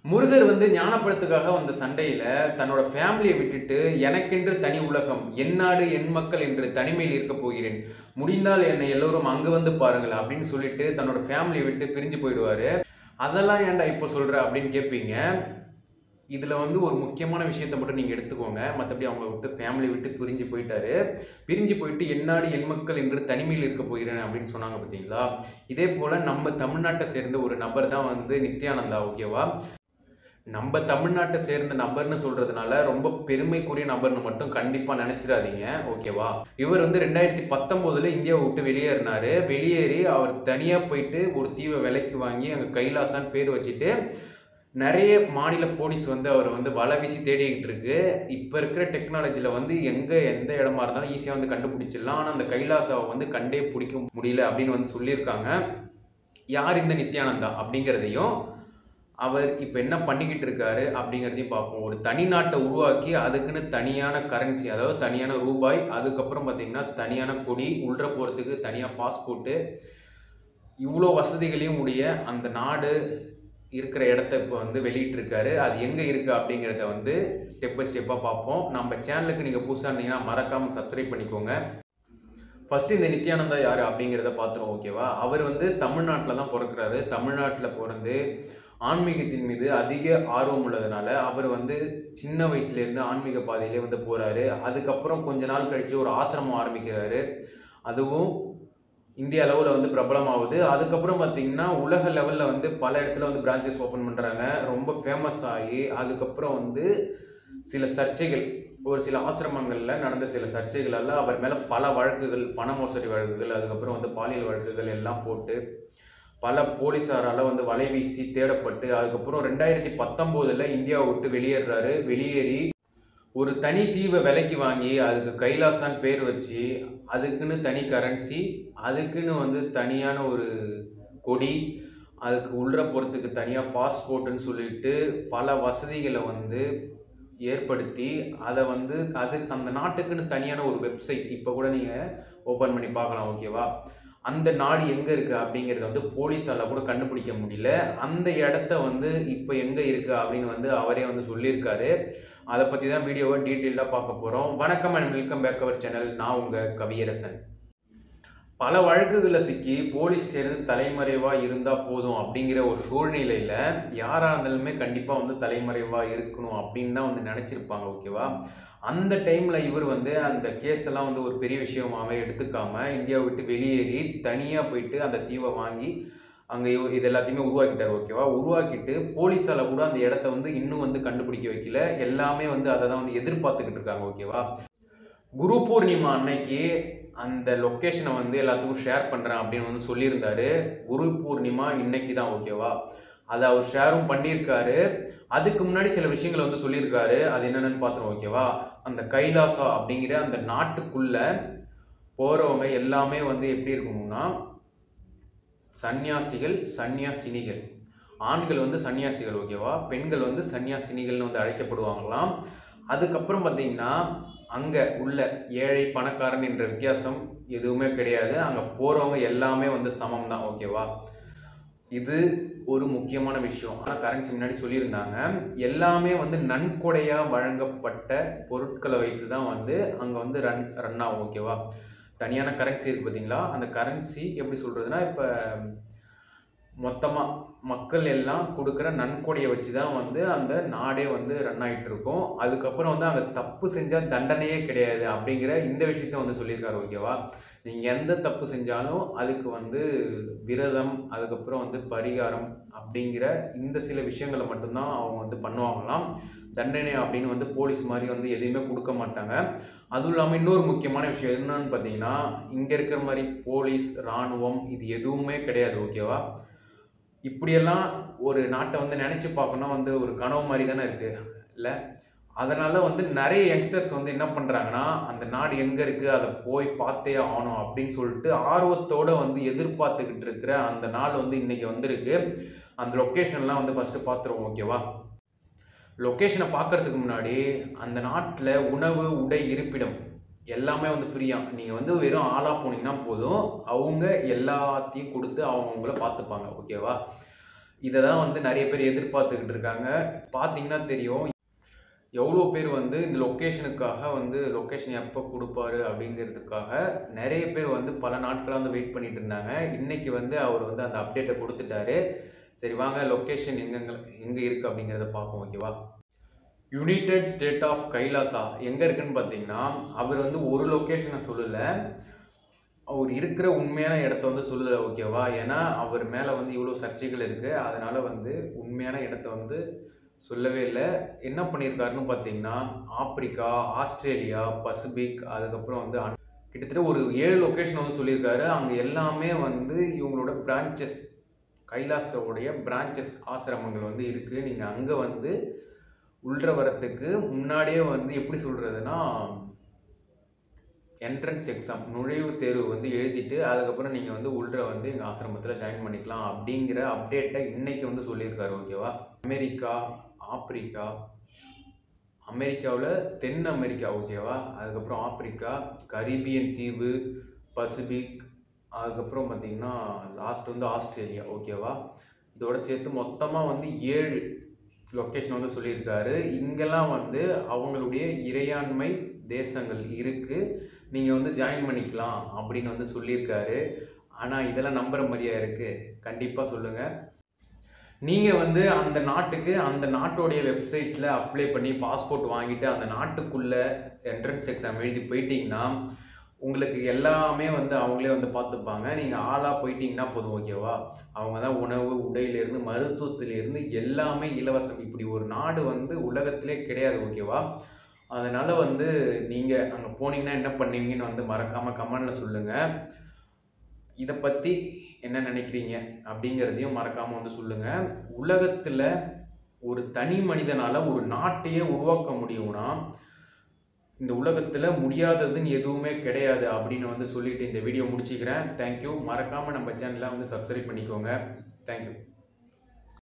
முருகர் வந்து ஞானப்படத்துக்காக வந்த சண்டையில தன்னோட ஃபேமிலியை விட்டுட்டு எனக்கென்று தனி உலகம் என் நாடு என் மக்கள் என்று தனிமையில் இருக்க போகிறேன் முடிந்தால் என்னை எல்லோரும் அங்க வந்து பாருங்கள் அப்படின்னு சொல்லிட்டு தன்னோட ஃபேமிலியை விட்டு பிரிஞ்சு போயிடுவாரு அதெல்லாம் ஏன்டா இப்போ சொல்ற அப்படின்னு கேட்பீங்க இதில் வந்து ஒரு முக்கியமான விஷயத்தை மட்டும் நீங்கள் எடுத்துக்கோங்க மற்றபடி அவங்கள விட்டு ஃபேமிலி விட்டு பிரிஞ்சு போயிட்டாரு பிரிஞ்சு போயிட்டு என்னாடு என் மக்கள் என்று தனிமையில் இருக்க போகிறேன் அப்படின்னு சொன்னாங்க பார்த்தீங்களா இதே போல் நம்ம தமிழ்நாட்டை சேர்ந்த ஒரு நபர் தான் வந்து நித்யானந்தா ஓகேவா நம்ம தமிழ்நாட்டை சேர்ந்த நபர்னு சொல்றதுனால ரொம்ப பெருமைக்குரிய நபர்னு மட்டும் கண்டிப்பாக நினச்சிடாதீங்க ஓகேவா இவர் வந்து ரெண்டாயிரத்தி பத்தொம்போதில் இந்தியாவை விட்டு வெளியேறினாரு வெளியேறி அவர் தனியாக போயிட்டு ஒரு தீவை விலைக்கு வாங்கி அங்கே கைலாசான்னு பேர் வச்சுட்டு நிறைய மாநில போலீஸ் வந்து அவர் வந்து வலை வீசி தேடிக்கிட்டு இருக்கு இப்போ இருக்கிற டெக்னாலஜியில் வந்து எங்கே எந்த இடமா இருந்தாலும் ஈஸியாக வந்து கண்டுபிடிச்சிடலாம் ஆனால் அந்த கைலாசாவை வந்து கண்டே பிடிக்க முடியல அப்படின்னு வந்து சொல்லியிருக்காங்க யார் இந்த நித்யானந்தா அப்படிங்கிறதையும் அவர் இப்போ என்ன பண்ணிக்கிட்டு இருக்காரு அப்படிங்கிறதையும் பார்ப்போம் ஒரு தனி நாட்டை உருவாக்கி அதுக்குன்னு தனியான கரன்சி அதாவது தனியான ரூபாய் அதுக்கப்புறம் பார்த்தீங்கன்னா தனியான கொடி உள்ள போகிறதுக்கு தனியாக பாஸ்போர்ட்டு இவ்வளோ வசதிகளையும் உடைய அந்த நாடு இருக்கிற இடத்த இப்போ வந்து வெளியிட்டிருக்காரு அது எங்கே இருக்குது அப்படிங்கிறத வந்து ஸ்டெப் பை ஸ்டெப்பாக பார்ப்போம் நம்ம சேனலுக்கு நீங்கள் புதுசாக இருந்தீங்கன்னா மறக்காமல் சப்ஸ்கிரைப் பண்ணிக்கோங்க ஃபஸ்ட்டு இந்த நித்யானந்தா யார் அப்படிங்கிறத பார்த்துருவோம் ஓகேவா அவர் வந்து தமிழ்நாட்டில் தான் பிறக்கிறாரு தமிழ்நாட்டில் பிறந்து ஆன்மீகத்தின் மீது அதிக ஆர்வம் உள்ளதுனால அவர் வந்து சின்ன வயசுலேருந்து ஆன்மீக பாதையிலே வந்து போகிறாரு அதுக்கப்புறம் கொஞ்ச நாள் கழித்து ஒரு ஆசிரமம் ஆரம்பிக்கிறாரு அதுவும் இந்திய அளவில் வந்து பிரபலமாகுது அதுக்கப்புறம் பார்த்தீங்கன்னா உலக லெவலில் வந்து பல இடத்துல வந்து பிரான்ச்சஸ் ஓப்பன் பண்ணுறாங்க ரொம்ப ஃபேமஸ் ஆகி அதுக்கப்புறம் வந்து சில சர்ச்சைகள் ஒரு சில ஆசிரமங்களில் நடந்த சில சர்ச்சைகளால் அவர் மேலே பல வழக்குகள் பண மோசடி வழக்குகள் அதுக்கப்புறம் வந்து பாலியல் வழக்குகள் எல்லாம் போட்டு பல போலீஸாரால் வந்து வலை வீசி தேடப்பட்டு அதுக்கப்புறம் ரெண்டாயிரத்தி பத்தொம்போதில் இந்தியாவை விட்டு வெளியேறாரு வெளியேறி ஒரு தனி தீவை விலைக்கு வாங்கி அதுக்கு கைலாசான் பேர் வச்சு அதுக்குன்னு தனி கரன்சி அதுக்குன்னு வந்து தனியான ஒரு கொடி அதுக்கு உள்ள போகிறதுக்கு தனியாக பாஸ்போர்ட்டுன்னு சொல்லிட்டு பல வசதிகளை வந்து ஏற்படுத்தி அதை வந்து அது அந்த நாட்டுக்குன்னு தனியான ஒரு வெப்சைட் இப்போ கூட நீங்கள் ஓப்பன் பண்ணி பார்க்கலாம் ஓகேவா அந்த நாடு எங்கே இருக்குது அப்படிங்கிறத வந்து போலீஸால் கூட கண்டுபிடிக்க முடியல அந்த இடத்த வந்து இப்போ எங்கே இருக்குது அப்படின்னு வந்து அவரே வந்து சொல்லியிருக்காரு அதை பற்றி தான் வீடியோவை டீட்டெயிலாக பார்க்க போகிறோம் வணக்கம் and welcome back our channel நான் உங்கள் கவியரசன் பல வழக்குகளில் சிக்கி போலீஸ் சேர்ந்து தலைமறைவாக இருந்தால் போதும் அப்படிங்கிற ஒரு சூழ்நிலையில் யாராக இருந்தாலுமே கண்டிப்பாக வந்து தலைமறைவாக இருக்கணும் அப்படின்னு தான் வந்து நினச்சிருப்பாங்க ஓகேவா அந்த டைமில் இவர் வந்து அந்த கேஸ் எல்லாம் வந்து ஒரு பெரிய விஷயமாவே எடுத்துக்காம இந்தியாவை விட்டு வெளியேறி தனியாக போயிட்டு அந்த தீவை வாங்கி அங்கே இது எல்லாத்தையுமே உருவாக்கிட்டார் ஓகேவா உருவாக்கிட்டு போலீஸால் கூட அந்த இடத்த வந்து இன்னும் வந்து கண்டுபிடிக்க வைக்கல எல்லாமே வந்து அதை தான் வந்து எதிர்பார்த்துக்கிட்டு இருக்காங்க ஓகேவா குரு பூர்ணிமா அன்னைக்கு அந்த லொக்கேஷனை வந்து எல்லாத்துக்கும் ஷேர் பண்ணுறேன் அப்படின்னு வந்து சொல்லியிருந்தாரு குரு பூர்ணிமா இன்னைக்கு தான் ஓகேவா அதை அவர் ஷேரும் பண்ணியிருக்காரு அதுக்கு முன்னாடி சில விஷயங்களை வந்து சொல்லியிருக்காரு அது என்னென்னு பார்த்துருவோம் ஓகேவா அந்த கைலாசா அப்படிங்கிற அந்த நாட்டுக்குள்ள போகிறவங்க எல்லாமே வந்து எப்படி இருக்கணும்னா சன்னியாசிகள் சன்னியாசினிகள் ஆண்கள் வந்து சன்னியாசிகள் ஓகேவா பெண்கள் வந்து சன்னியாசினிகள்னு வந்து அழைக்கப்படுவாங்களாம் அதுக்கப்புறம் பார்த்தீங்கன்னா அங்கே உள்ள ஏழை பணக்காரன் என்ற வித்தியாசம் எதுவுமே கிடையாது அங்கே போகிறவங்க எல்லாமே வந்து சமம் தான் ஓகேவா இது ஒரு முக்கியமான விஷயம் ஆனால் கரன்சி முன்னாடி சொல்லியிருந்தாங்க எல்லாமே வந்து நன்கொடையாக வழங்கப்பட்ட பொருட்களை வைத்து தான் வந்து அங்கே வந்து ரன் ரன் ஆகும் ஓகேவா தனியான கரன்சி இருக்குது பார்த்தீங்களா அந்த கரன்சி எப்படி சொல்கிறதுனா இப்போ மொத்தமாக மக்கள் எல்லாம் கொடுக்குற நன்கொடையை வச்சு தான் வந்து அந்த நாடே வந்து ரன் ஆகிட்டு இருக்கும் அதுக்கப்புறம் வந்து அங்கே தப்பு செஞ்சால் தண்டனையே கிடையாது அப்படிங்கிற இந்த விஷயத்த வந்து சொல்லியிருக்காரு ஓகேவா நீங்கள் எந்த தப்பு செஞ்சாலும் அதுக்கு வந்து விரதம் அதுக்கப்புறம் வந்து பரிகாரம் அப்படிங்கிற இந்த சில விஷயங்களை மட்டும்தான் அவங்க வந்து பண்ணுவாங்களாம் தண்டனை அப்படின்னு வந்து போலீஸ் மாதிரி வந்து எதையுமே கொடுக்க மாட்டாங்க அதுவும் இல்லாமல் இன்னொரு முக்கியமான விஷயம் என்னன்னு பார்த்தீங்கன்னா இங்கே இருக்கிற மாதிரி போலீஸ் இராணுவம் இது எதுவுமே கிடையாது ஓகேவா இப்படியெல்லாம் ஒரு நாட்டை வந்து நினச்சி பார்க்கணும் வந்து ஒரு கனவு மாதிரி தானே இருக்குது இல்லை அதனால் வந்து நிறைய யங்ஸ்டர்ஸ் வந்து என்ன பண்ணுறாங்கன்னா அந்த நாடு எங்கே இருக்குது அதை போய் பார்த்தே ஆகணும் அப்படின்னு சொல்லிட்டு ஆர்வத்தோடு வந்து எதிர்பார்த்துக்கிட்டு இருக்கிற அந்த நாள் வந்து இன்றைக்கி வந்திருக்கு அந்த லொக்கேஷன்லாம் வந்து ஃபஸ்ட்டு பார்த்துருவோம் ஓகேவா லொக்கேஷனை பார்க்கறதுக்கு முன்னாடி அந்த நாட்டில் உணவு உடை இருப்பிடம் எல்லாமே வந்து ஃப்ரீயாக நீங்கள் வந்து வெறும் ஆளாக போனீங்கன்னா போதும் அவங்க எல்லாத்தையும் கொடுத்து அவங்கவுங்கள பார்த்துப்பாங்க ஓகேவா இதை தான் வந்து நிறைய பேர் எதிர்பார்த்துக்கிட்டு இருக்காங்க பார்த்தீங்கன்னா தெரியும் எவ்வளோ பேர் வந்து இந்த லொக்கேஷனுக்காக வந்து லொக்கேஷன் எப்போ கொடுப்பாரு அப்படிங்கிறதுக்காக நிறைய பேர் வந்து பல நாட்களாக வந்து வெயிட் பண்ணிட்டு இருந்தாங்க இன்னைக்கு வந்து அவர் வந்து அந்த அப்டேட்டை கொடுத்துட்டாரு சரி வாங்க லொக்கேஷன் எங்கெங்க எங்கே இருக்குது அப்படிங்கிறத பார்ப்போம் ஓகேவா யுனைடெட் ஸ்டேட் ஆஃப் கைலாசா எங்கே இருக்குன்னு பார்த்தீங்கன்னா அவர் வந்து ஒரு லொக்கேஷனை சொல்லலை அவர் இருக்கிற உண்மையான இடத்த வந்து சொல்லலை ஓகேவா ஏன்னா அவர் மேலே வந்து இவ்வளோ சர்ச்சைகள் இருக்குது அதனால் வந்து உண்மையான இடத்த வந்து சொல்லவே இல்லை என்ன பண்ணியிருக்காருன்னு பார்த்தீங்கன்னா ஆப்பிரிக்கா ஆஸ்திரேலியா பசிபிக் அதுக்கப்புறம் வந்து அன்- கிட்டத்தட்ட ஒரு ஏழு லொக்கேஷன் வந்து சொல்லியிருக்காரு அங்கே எல்லாமே வந்து இவங்களோட பிரான்ச்சஸ் கைலாசோடைய பிரான்ச்சஸ் ஆசிரமங்கள் வந்து இருக்குது நீங்கள் அங்கே வந்து உள்ள வரத்துக்கு முன்னாடியே வந்து எப்படி சொல்கிறதுனா என்ட்ரன்ஸ் எக்ஸாம் நுழைவுத் தேர்வு வந்து எழுதிட்டு அதுக்கப்புறம் நீங்கள் வந்து உள்ள வந்து எங்கள் ஆசிரமத்தில் ஜாயின் பண்ணிக்கலாம் அப்படிங்கிற அப்டேட்டை இன்னைக்கு வந்து சொல்லியிருக்காரு ஓகேவா அமெரிக்கா ஆப்பிரிக்கா அமெரிக்காவில் தென் அமெரிக்கா ஓகேவா அதுக்கப்புறம் ஆப்பிரிக்கா கரீபியன் தீவு பசிபிக் அதுக்கப்புறம் பார்த்தீங்கன்னா லாஸ்ட் வந்து ஆஸ்திரேலியா ஓகேவா இதோட சேர்த்து மொத்தமாக வந்து ஏழு லொக்கேஷன் வந்து சொல்லியிருக்காரு இங்கெல்லாம் வந்து அவங்களுடைய இறையாண்மை தேசங்கள் இருக்குது நீங்கள் வந்து ஜாயின் பண்ணிக்கலாம் அப்படின்னு வந்து சொல்லியிருக்காரு ஆனால் இதெல்லாம் நம்புற மாதிரியா இருக்குது கண்டிப்பாக சொல்லுங்கள் நீங்கள் வந்து அந்த நாட்டுக்கு அந்த நாட்டோடைய வெப்சைட்டில் அப்ளை பண்ணி பாஸ்போர்ட் வாங்கிட்டு அந்த நாட்டுக்குள்ளே என்ட்ரன்ஸ் எக்ஸாம் எழுதி போயிட்டீங்கன்னா உங்களுக்கு எல்லாமே வந்து அவங்களே வந்து பார்த்துப்பாங்க நீங்கள் ஆளாக போயிட்டீங்கன்னா போதும் ஓகேவா அவங்க தான் உணவு உடையிலேருந்து மருத்துவத்திலேருந்து எல்லாமே இலவசம் இப்படி ஒரு நாடு வந்து உலகத்திலே கிடையாது ஓகேவா அதனால் வந்து நீங்கள் அங்கே போனீங்கன்னா என்ன பண்ணுவீங்கன்னு வந்து மறக்காமல் கமெண்டில் சொல்லுங்கள் இதை பற்றி என்ன நினைக்கிறீங்க அப்படிங்கிறதையும் மறக்காமல் வந்து சொல்லுங்கள் உலகத்தில் ஒரு தனி மனிதனால் ஒரு நாட்டையே உருவாக்க முடியும்னா இந்த உலகத்தில் முடியாததுன்னு எதுவுமே கிடையாது அப்படின்னு வந்து சொல்லிட்டு இந்த வீடியோ முடிச்சுக்கிறேன் தேங்க்யூ மறக்காமல் நம்ம சேனலை வந்து சப்ஸ்கிரைப் பண்ணிக்கோங்க தேங்க்யூ